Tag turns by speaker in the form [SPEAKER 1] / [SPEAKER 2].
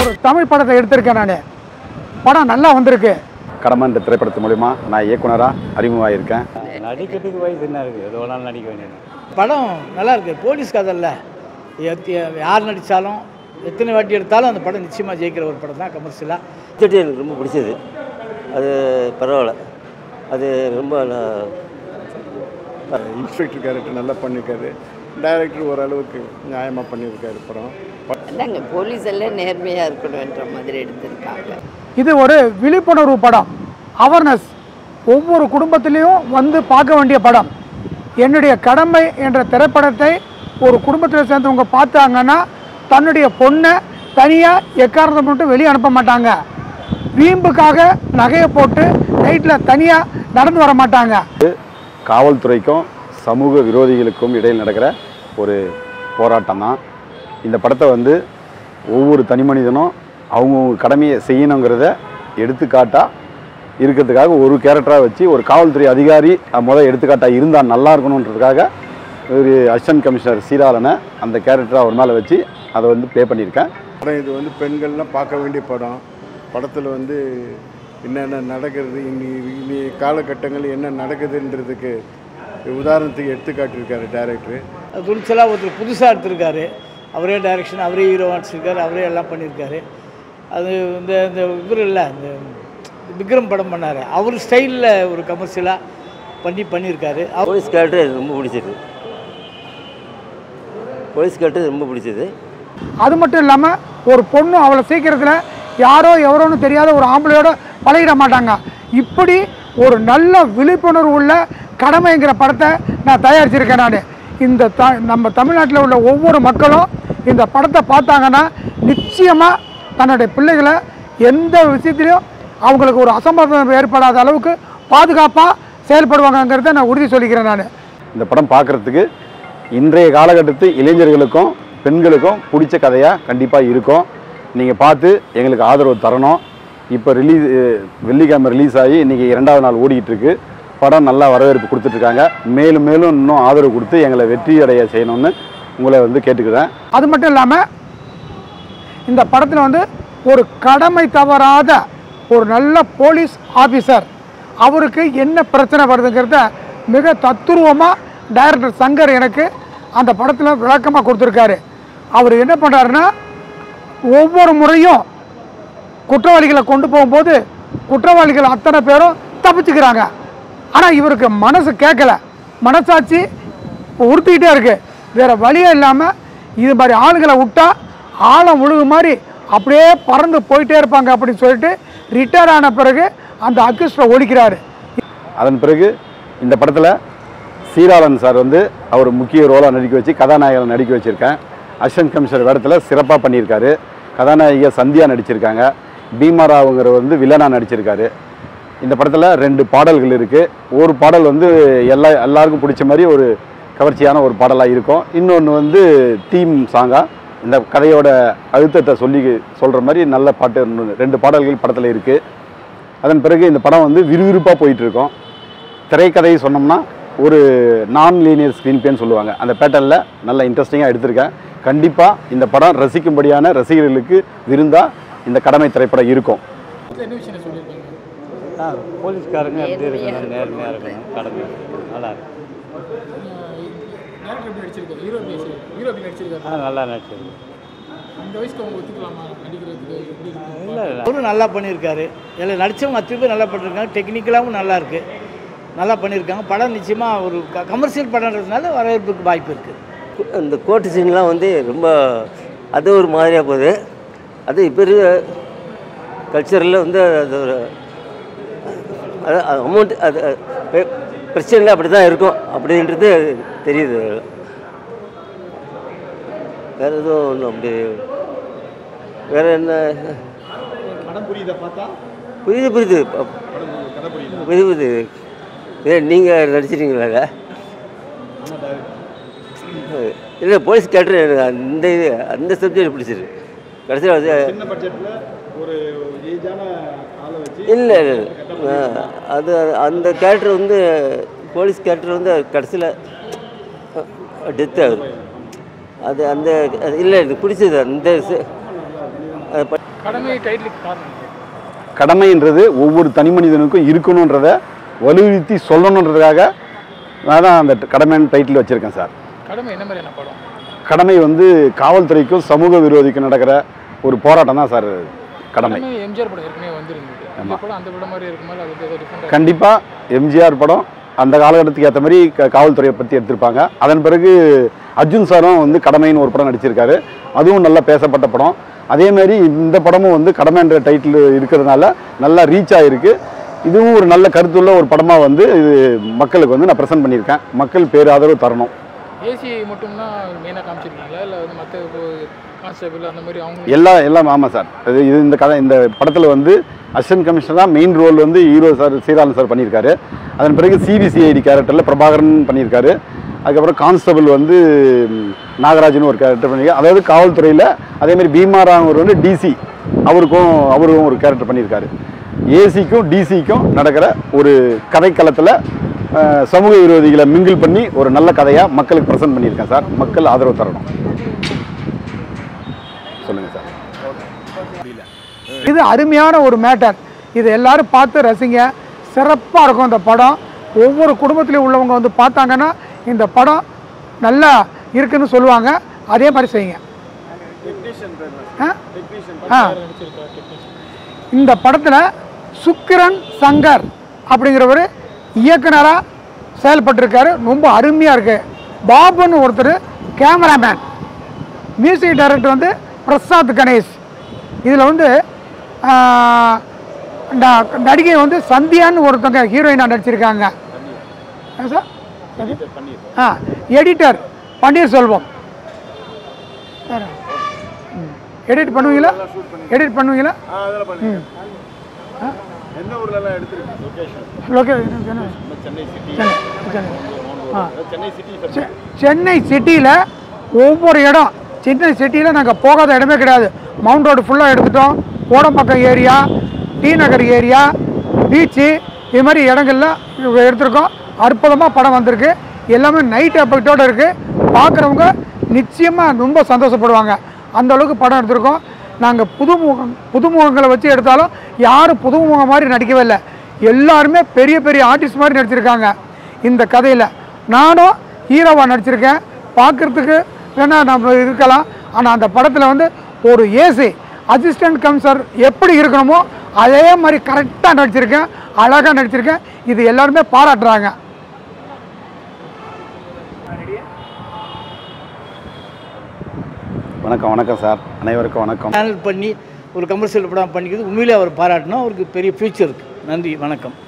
[SPEAKER 1] ஒரு தமிழ் படத்தை எடுத்திருக்கேன் நான் படம் நல்லா வந்திருக்கு
[SPEAKER 2] கடமன்ற திரைப்படத்து மூலிமா நான் இயக்குனராக அறிமுகமாயிருக்கேன்
[SPEAKER 3] நடிக்கிறதுக்கு வயசு என்ன இருக்குது எது வேணாலும் நடிக்க வேண்டியது
[SPEAKER 4] படம் நல்லா இருக்கு போலீஸ் கதைல்ல எத்- யார் நடித்தாலும் எத்தனை வாட்டி எடுத்தாலும் அந்த படம் நிச்சயமாக ஜெயிக்கிற ஒரு படம் தான் கமர்ஷியலாக
[SPEAKER 5] தொட்டி எனக்கு ரொம்ப பிடிச்சது அது பரவாயில்ல அது ரொம்ப நான்
[SPEAKER 6] இன்ஸ்பெக்டர் கேரக்டர் நல்லா பண்ணியிருக்காரு டைரக்டர் ஓரளவுக்கு நியாயமாக பண்ணியிருக்காரு படம்
[SPEAKER 7] அதாங்க போலீஸ் எல்லாம் நேர்மையாக இருக்கணுன்ற மாதிரி எடுத்திருக்காங்க
[SPEAKER 1] இது ஒரு விழிப்புணர்வு படம் அவேர்னஸ் ஒவ்வொரு குடும்பத்திலையும் வந்து பார்க்க வேண்டிய படம் என்னுடைய கடமை என்ற திரைப்படத்தை ஒரு குடும்பத்தில் சேர்ந்தவங்க பார்த்தாங்கன்னா தன்னுடைய பொண்ணை தனியாக எக்காரணத்தை மட்டும் வெளியே அனுப்ப மாட்டாங்க வீம்புக்காக நகையை போட்டு நைட்டில் தனியாக நடந்து வர மாட்டாங்க
[SPEAKER 2] காவல்துறைக்கும் சமூக விரோதிகளுக்கும் இடையில் நடக்கிற ஒரு போராட்டம் தான் இந்த படத்தை வந்து ஒவ்வொரு தனி மனிதனும் அவங்கவுங்க கடமையை செய்யணுங்கிறத எடுத்துக்காட்டாக இருக்கிறதுக்காக ஒரு கேரக்டராக வச்சு ஒரு காவல்துறை அதிகாரி அஹ், முத எடுத்துக்காட்டாக இருந்தால் நல்லா இருக்கணுன்றதுக்காக ஒரு அசிஸ்டன்ட் கமிஷனர் சீராளனை அந்த கேரக்டராக ஒரு மேலே வச்சு அதை வந்து ப்ளே பண்ணியிருக்கேன்
[SPEAKER 6] படம் இது வந்து பெண்கள்லாம் பார்க்க வேண்டிய படம் படத்தில் வந்து என்னென்ன நடக்கிறது இனி இனி காலகட்டங்கள் என்ன நடக்குதுன்றதுக்கு உதாரணத்துக்கு எடுத்து காட்டியிருக்காரு டைரக்டர்
[SPEAKER 4] துணிச்சலாக ஒருத்தர் புதுசாக எடுத்திருக்காரு அவரே டைரக்ஷன் அவரே ஹீரோ நடிச்சிருக்காரு அவரே எல்லாம் பண்ணியிருக்காரு அது இந்த இந்த இவர் இல்லை இந்த விக்ரம் படம் பண்ணார் அவர் ஸ்டைலில் ஒரு கமர்ஷியலாக பண்ணி பண்ணியிருக்காரு அவர்
[SPEAKER 5] போலீஸ் கேரக்டர் எனக்கு ரொம்ப பிடிச்சது போலீஸ் கேரக்டர் ரொம்ப பிடிச்சது
[SPEAKER 1] அது மட்டும் இல்லாமல் ஒரு பொண்ணு அவ்வளோ சீக்கிரத்தில் யாரோ எவரோன்னு தெரியாத ஒரு ஆம்பளையோட பழகிட மாட்டாங்க இப்படி ஒரு நல்ல விழிப்புணர்வு உள்ள கடமைங்கிற படத்தை நான் தயாரிச்சிருக்கேன் நான் இந்த த நம்ம தமிழ்நாட்டில் உள்ள ஒவ்வொரு மக்களும் இந்த படத்தை பார்த்தாங்கன்னா நிச்சயமாக தன்னுடைய பிள்ளைகளை எந்த விஷயத்திலையும் அவங்களுக்கு ஒரு அசம்பாவிதம் ஏற்படாத அளவுக்கு பாதுகாப்பாக செயல்படுவாங்கங்கிறத நான் உறுதி சொல்லிக்கிறேன் நான்
[SPEAKER 2] இந்த படம் பார்க்குறதுக்கு இன்றைய காலகட்டத்து இளைஞர்களுக்கும் பெண்களுக்கும் பிடிச்ச கதையாக கண்டிப்பாக இருக்கும் நீங்கள் பார்த்து எங்களுக்கு ஆதரவு தரணும் இப்போ ரிலீஸ் வெள்ளிக்கிழமை ரிலீஸ் ஆகி இன்றைக்கி இரண்டாவது நாள் ஓடிக்கிட்டு இருக்கு படம் நல்லா வரவேற்பு கொடுத்துட்ருக்காங்க மேலும் மேலும் இன்னும் ஆதரவு கொடுத்து எங்களை வெற்றி அடைய செய்யணும்னு உங்களை வந்து கேட்டுக்கிறேன்
[SPEAKER 1] அது மட்டும் இல்லாமல் இந்த படத்தில் வந்து ஒரு கடமை தவறாத ஒரு நல்ல போலீஸ் ஆஃபீஸர் அவருக்கு என்ன பிரச்சனை வருதுங்கிறத மிக தத்துருவமாக டைரக்டர் சங்கர் எனக்கு அந்த படத்தில் விளக்கமாக கொடுத்துருக்காரு அவர் என்ன பண்ணுறாருன்னா ஒவ்வொரு முறையும் குற்றவாளிகளை கொண்டு போகும்போது குற்றவாளிகள் அத்தனை பேரும் தப்பிச்சுக்கிறாங்க ஆனால் இவருக்கு மனசு கேட்கல மனசாட்சி உறுத்திக்கிட்டே இருக்கு வேற வழியே இல்லாமல் இது மாதிரி ஆளுகளை விட்டா ஆழம் முழுகு மாதிரி அப்படியே பறந்து போயிட்டே இருப்பாங்க அப்படின்னு சொல்லிட்டு ரிட்டையர் ஆன பிறகு அந்த அக்யூஸ்டை ஒழிக்கிறாரு
[SPEAKER 2] அதன் பிறகு இந்த படத்தில் சீராளன் சார் வந்து அவர் முக்கிய ரோலாக நடிக்க வச்சு கதாநாயகனை நடிக்க வச்சுருக்கேன் அசிஸ்டன்ட் கமிஷனர் வேடத்தில் சிறப்பாக பண்ணியிருக்காரு கதாநாயகியை சந்தியா நடிச்சிருக்காங்க பீமாராவுங்கிற வந்து வில்லனா நடிச்சிருக்காரு இந்த படத்தில் ரெண்டு பாடல்கள் இருக்குது ஒரு பாடல் வந்து எல்லா எல்லாருக்கும் பிடிச்ச மாதிரி ஒரு கவர்ச்சியான ஒரு பாடலாக இருக்கும் இன்னொன்று வந்து தீம் சாங்காக இந்த கதையோட அழுத்தத்தை சொல்லி சொல்கிற மாதிரி நல்ல பாட்டு இன்னொன்னு- ரெண்டு பாடல்கள் படத்தில் இருக்குது அதன் பிறகு இந்த படம் வந்து விறுவிறுப்பாக போயிட்டு இருக்கோம் திரைக்கதை சொன்னோம்னா ஒரு நான் லீனியர் ஸ்க்ரீன் பிளேன்னு சொல்லுவாங்க அந்த பேட்டர்னில் நல்ல இன்ட்ரெஸ்டிங்காக எடுத்திருக்கேன் கண்டிப்பாக இந்த படம் ரசிக்கும்படியான ரசிகர்களுக்கு விருந்தாக இந்த கடமை திரைப்படம் இருக்கும்
[SPEAKER 3] ஆ போலீஸ்காரங்க எப்படி இருக்கணும் நேர்மையாக இருக்கணும் கடமை நல்லா இருக்கு ஆ நல்லா நடிச்சிருக்கு இல்லை இல்லை
[SPEAKER 4] அவரும் நல்லா பண்ணியிருக்காரு இதில் நடித்தவங்க அத்தனை பேர் நல்லா பண்ணியிருக்காங்க டெக்னிக்கலாகவும் நல்லா இருக்கு நல்லா பண்ணியிருக்காங்க படம் நிச்சயமாக ஒரு கமர்ஷியல் படம்ன்றதுனால வரவேற்புக்கு வாய்ப்பு இருக்குது
[SPEAKER 5] அந்த கோர்ட்டு சீன்லாம் வந்து ரொம்ப அது ஒரு மாதிரியாக போகுது அது இப்போ இருக்க கல்ச்சரில் வந்து அது ஒரு அது அமௌண்ட் அது பெ- பிரச்சனையில் அப்படி தான் இருக்கும் அப்படின்றது தெரியுது வேறு எதுவும் ஒன்றும் அப்படி வேறு என்ன புரியுது புரியுது ப- புரியுது புரியுது ஏ நீங்கள் நடிச்சிட்டீங்களா இல்லை போலீஸ் கேரக்டர் எனக்கு அந்த இது அந்த சப்ஜெக்ட் பிடிச்சிருக்கு கடைசியில் அது இல்லை இல்லை அது அந்த கேரக்டர் வந்து போலீஸ் கேரக்டர் வந்து கடைசியில் டெத் ஆகுது அது அந்த அது இல்லை எனக்கு பிடிச்சது அந்த ச- அது ப-
[SPEAKER 1] கடமை டைட்டிலுக்கு காரணம்
[SPEAKER 2] கடமைன்றது ஒவ்வொரு தனி மனிதனுக்கும் இருக்கணுன்றத வலியுறுத்தி சொல்லணுன்றதுக்காக நான் தான் அந்த கடமைன்னு டைட்டில் வச்சுருக்கேன் சார்
[SPEAKER 1] கடமை என்ன மாதிரியான படம்
[SPEAKER 2] கடமை வந்து காவல்துறைக்கும் சமூக விரோதிக்கும் நடக்கிற ஒரு போராட்டம் தான் சார் கடமை
[SPEAKER 1] எம்ஜிஆர் படம் ஏற்கனவே வந்திருந்தது இந்த படம் அந்த படம் மாதிரி இருக்குமா அது டிஃப்ரெண்ட்
[SPEAKER 2] கண்டிப்பாக எம்ஜிஆர் படம் அந்த காலகட்டத்துக்கு ஏற்ற மாதிரி க- காவல்துறையை பற்றி எடுத்திருப்பாங்க அதன் பிறகு அர்ஜுன் சாரும் வந்து கடமைன்னு ஒரு படம் நடிச்சிருக்காரு அதுவும் நல்லா பேசப்பட்ட படம் அதே மாதிரி இந்த படமும் வந்து கடமைன்ற டைட்டில் இருக்கிறதுனால நல்லா ரீச் ஆகிருக்கு இதுவும் ஒரு நல்ல கருத்துள்ள ஒரு படமாக வந்து இது மக்களுக்கு வந்து நான் ப்ரெசென்ட் பண்ணியிருக்கேன் மக்கள் பேராதரவு தரணும்
[SPEAKER 1] ஏசி மட்டும்னா மெயினாக காமிச்சிருக்கீங்களா இல்லை வந்து மற்ற கான்ஸ்டபிள் அந்த மாதிரி அவங்க
[SPEAKER 2] எல்லா எல்லாம் ஆமாம் சார் இது இது இந்த கதை இந்த படத்தில் வந்து அசிஸ்டன்ட் கமிஷனர் தான் மெயின் ரோல் வந்து ஹீரோ சார் சீராளன் சார் பண்ணியிருக்காரு அதன் பிறகு சிபிசிஐடி கேரக்டரில் பிரபாகரன் பண்ணியிருக்காரு அதுக்கப்புறம் கான்ஸ்டபிள் வந்து ம், நாகராஜன் ஒரு கேரக்டர் பண்ணியிருக்காரு அதாவது காவல்துறையில் அதேமாதிரி பீமாராவர் வந்து டிசி அவருக்கும் அவருக்கும் ஒரு கேரக்டர் பண்ணியிருக்காரு ஏசிக்கும் டிசிக்கும் நடக்கிற ஒரு கதைக்களத்தில் அஹ், சமூக விரோதிகளை மிங்கிள் பண்ணி ஒரு நல்ல கதையாக மக்களுக்கு ப்ரெசென்ட் பண்ணியிருக்கேன் சார் மக்கள் ஆதரவு தரணும் சொல்லுங்கள் சார்
[SPEAKER 1] இது அருமையான ஒரு மேட்டர் இது எல்லாரும் பார்த்து ரசிங்க சிறப்பாக இருக்கும் இந்த படம் ஒவ்வொரு குடும்பத்திலையும் உள்ளவங்க வந்து பார்த்தாங்கன்னா இந்த படம் நல்லா இருக்குன்னு சொல்லுவாங்க அதே மாதிரி செய்யுங்க ஆ? ஆ. இந்த படத்தில் சுக்கிரன் சங்கர் அப்படிங்கிறவர் இயக்குனராக செயல்பட்டிருக்காரு ரொம்ப அருமையாக இருக்கு பாபுன்னு ஒருத்தர் கேமராமேன் மியூசிக் டைரக்டர் வந்து பிரசாத் கணேஷ் இதில் வந்து ஆஹ், ந- நடிகை வந்து சந்தியான்னு ஒருத்தவங்க ஹீரோயினாக நடிச்சிருக்காங்க என்ன சார் ஆ எடிட்டர் பன்னீர்செல்வம் எடிட் பண்ணுவீங்களா எடிட் பண்ணுவீங்களா ம்
[SPEAKER 6] எந்த ஊர்லலாம் எடுத்துருக்கு location
[SPEAKER 1] location Chennai
[SPEAKER 6] Chennai city
[SPEAKER 1] Chennai ஆ
[SPEAKER 6] சென்னை சிட்டி
[SPEAKER 1] செ- சென்னை சிட்டியில் ஒவ்வொரு இடம் சென்னை சிட்டியில் நாங்கள் போகாத இடமே கிடையாது மவுண்ட் ரோடு ஃபுல்லாக எடுத்துட்டோம் Kodambakkam area T Nagar area beach இது மாதிரி இடங்கள்லாம் எடுத்திருக்கோம் அற்புதமாக படம் வந்திருக்கு எல்லாமே நைட் எஃபெக்டோடு இருக்குது பார்க்குறவங்க நிச்சயமாக ரொம்ப சந்தோஷப்படுவாங்க அந்த அளவுக்கு படம் எடுத்திருக்கோம் நாங்கள் புதுமுகம் புதுமுகங்களை வச்சு எடுத்தாலும் யாரும் புதுமுகம் மாதிரி நடிக்கவே இல்லை எல்லாருமே பெரிய பெரிய ஆர்டிஸ்ட் மாதிரி நடிச்சிருக்காங்க இந்த கதையில் நானும் ஹீரோவாக நடிச்சிருக்கேன் பார்க்குறதுக்கு வேணா நம்ம இருக்கலாம் ஆனால் அந்த படத்தில் வந்து ஒரு ஏசி அசிஸ்டன்ட் கமிஷனர் எப்படி இருக்கணுமோ அதே மாதிரி கரெக்டாக நடிச்சிருக்கேன் அழகாக நடிச்சிருக்கேன் இது எல்லாருமே பாராட்டுறாங்க
[SPEAKER 2] வணக்கம் வணக்கம் சார் அனைவருக்கும் வணக்கம்
[SPEAKER 4] சேனல் பண்ணி ஒரு கமர்ஷியல் படம் பண்ணிக்கிறது உண்மையிலே அவர் பாராட்டணும் அவருக்கு பெரிய ஃபியூச்சர் இருக்குது நன்றி வணக்கம்